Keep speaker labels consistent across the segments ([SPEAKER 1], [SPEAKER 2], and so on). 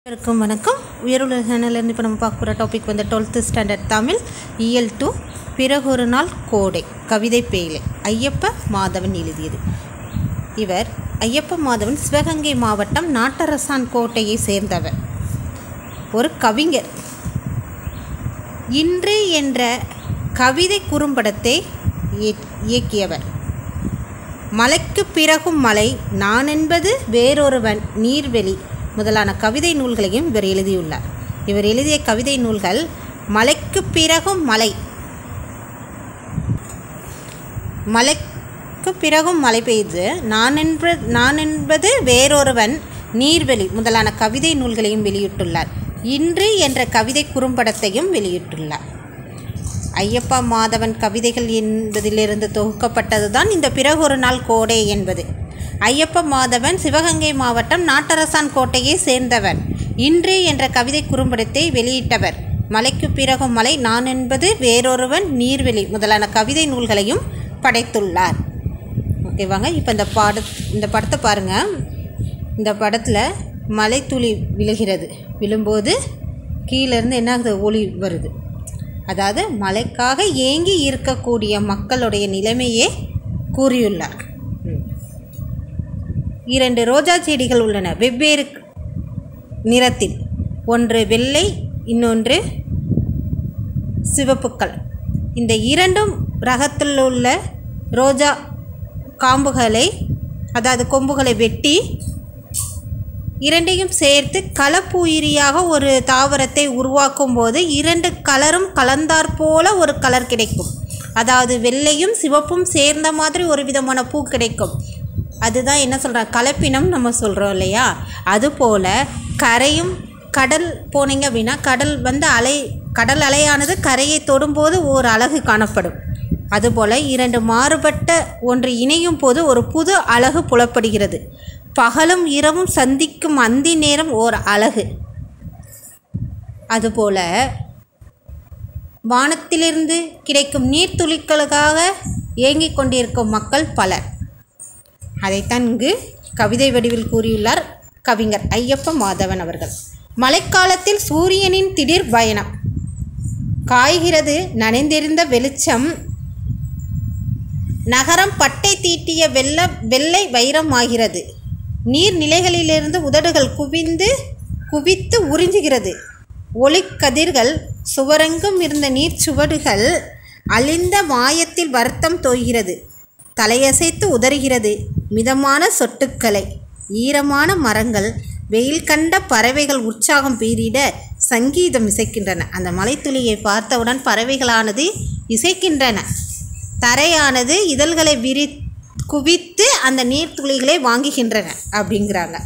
[SPEAKER 1] அனைவருக்கும் வணக்கம் உயர்வுள்ள சேனல்லேருந்து இப்போ நம்ம பார்க்க போகிற டாபிக் வந்து டுவெல்த்து ஸ்டாண்டர்ட் தமிழ் இயல் டூ பிறகொரு நாள் கோடை கவிதை பேழை ஐயப்ப மாதவன் எழுதியது இவர் ஐயப்ப மாதவன் சிவகங்கை மாவட்டம் நாட்டரசான் கோட்டையை சேர்ந்தவர் ஒரு கவிஞர் இன்று என்ற கவிதை குறும்படத்தை இய- இயக்கியவர் மலைக்கு பிறகும் மலை நான் என்பது வேறொருவன் நீர்வெளி முதலான கவிதை நூல்களையும் இவர் எழுதியுள்ளார் இவர் எழுதிய கவிதை நூல்கள் மலைக்கு பிறகும் மலை மலைக்கு பிறகும் மழை பெய்து நான் என்ப நான் என்பது வேறொருவன் நீர்வெளி முதலான கவிதை நூல்களையும் வெளியிட்டுள்ளார் இன்று என்ற கவிதை குறும்படத்தையும் வெளியிட்டுள்ளார் ஐயப்பா மாதவன் கவிதைகள் என்பதிலிருந்து தொகுக்கப்பட்டது தான் இந்த பிறகு ஒரு நாள் கோடை என்பது ஐயப்ப மாதவன் சிவகங்கை மாவட்டம் நாட்டரசான் கோட்டையை சேர்ந்தவர் இன்று என்ற கவிதை குறும்படத்தை வெளியிட்டவர் மலைக்கு பிறகு மலை நான் என்பது வேறொருவன் நீர்வெளி முதலான கவிதை நூல்களையும் படைத்துள்ளார் ஓகேவாங்க இப்போ இந்த பாட இந்த படத்தை பாருங்கள் இந்த படத்தில் மலைத்துளி விழுகிறது விழும்போது கீழேருந்து என்ன ஆகுது ஒளி வருது அதாவது மழைக்காக ஏங்கி இருக்கக்கூடிய மக்களுடைய நிலைமையே கூறியுள்ளார் ம். இரண்டு ரோஜா செடிகள் உள்ளன வெவ்வேறு நிறத்தில் ஒன்று வெள்ளை இன்னொன்று சிவப்புக்கள் இந்த இரண்டும் ரகத்தில் உள்ள ரோஜா காம்புகளை அதாவது கொம்புகளை வெட்டி இரண்டையும் சேர்த்து கலப்புயிரியாக ஒரு தாவரத்தை உருவாக்கும் போது இரண்டு கலரும் கலந்தாற் போல ஒரு கலர் கிடைக்கும் அதாவது வெள்ளையும் சிவப்பும் சேர்ந்த மாதிரி ஒரு விதமான பூ கிடைக்கும் அதுதான் என்ன சொல்கிறோம் கலப்பினம் நம்ம சொல்கிறோம் இல்லையா அதுபோல் கரையும் கடல் போனீங்க அப்படின்னா கடல் வந்து அலை கடல் அலையானது கரையை தொடும்போது ஒரு அழகு காணப்படும் அதுபோல் இரண்டு மாறுபட்ட ஒன்று இணையும் போது ஒரு புது அழகு புலப்படுகிறது பகலும் இரவும் சந்திக்கும் அந்தி நேரம் ஓர் அழகு அதுபோல வானத்திலிருந்து கிடைக்கும் நீர்த்துளிகளுக்காக ஏங்கிக் கொண்டிருக்கும் மக்கள் பலர் அதைத்தான் இங்கு கவிதை வடிவில் கூறியுள்ளார் கவிஞர் ஐயப்ப மாதவன் அவர்கள் மழைக்காலத்தில் சூரியனின் திடீர் பயணம் காய்கிறது நனைந்திருந்த வெளிச்சம் நகரம் பட்டை தீட்டிய வெள்ள வெள்ளை வைரமாகிறது நீர்நிலைகளிலிருந்து உதடுகள் குவிந்து குவித்து உறிஞ்சுகிறது ஒளிக்கதிர்கள் சுவரெங்கும் இருந்த நீர்ச்சுவடுகள் அழிந்த மாயத்தில் வருத்தம் தோய்கிறது தலையசைத்து உதறுகிறது மிதமான சொட்டுக்களை ஈரமான மரங்கள் வெயில் கண்ட பறவைகள் உற்சாகம் பீரிட சங்கீதம் இசைக்கின்றன அந்த மலைத்துளியை பார்த்தவுடன் பறவைகளானது இசைக்கின்றன தரையானது இதழ்களை விரி குவித்து அந்த நீர்த்துளிகளை வாங்குகின்றன அப்படிங்கிறாங்க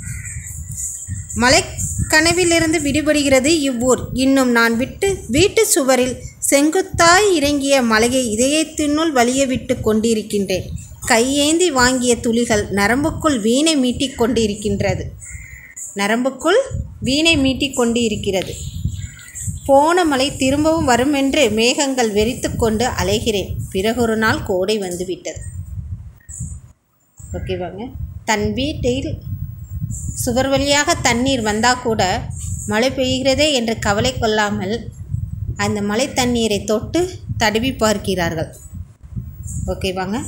[SPEAKER 1] மலைக்கனவிலிருந்து விடுபடுகிறது இவ்வூர் இன்னும் நான் விட்டு வீட்டு சுவரில் செங்குத்தாய் இறங்கிய மலையை இதயத்தினுள் வலிய விட்டு கொண்டிருக்கின்றேன் கையேந்தி வாங்கிய துளிகள் நரம்புக்குள் வீணை மீட்டிக் கொண்டிருக்கின்றது நரம்புக்குள் வீணை மீட்டிக் கொண்டு இருக்கிறது போன மலை திரும்பவும் வரும் என்று மேகங்கள் வெறித்து கொண்டு அலைகிறேன் பிறகொரு நாள் கோடை வந்துவிட்டது ஓகேவாங்க தன் வீட்டில் சுவர் வழியாக தண்ணீர் வந்தால் கூட மழை பெய்கிறதே என்று கவலை கொள்ளாமல் அந்த மழை தண்ணீரை தொட்டு தடவி பார்க்கிறார்கள் ஓகேவாங்க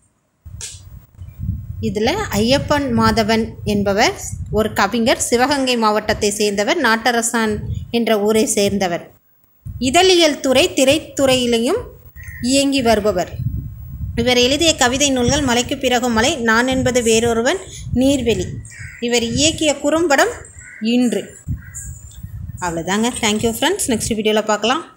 [SPEAKER 1] இதில் ஐயப்பன் மாதவன் என்பவர் ஒரு கவிஞர் சிவகங்கை மாவட்டத்தை சேர்ந்தவர் நாட்டரசான் என்ற ஊரை சேர்ந்தவர் இதழியல் துறை திரைத்துறையிலையும் இயங்கி வருபவர் இவர் எழுதிய கவிதை நூல்கள் மலைக்கு பிறகும் மலை நான் என்பது வேறொருவன் நீர்வெளி இவர் இயக்கிய குறும்படம் இன்று அவ்வளோதாங்க தேங்க்யூ ஃப்ரெண்ட்ஸ் நெக்ஸ்ட் வீடியோவில் பார்க்கலாம்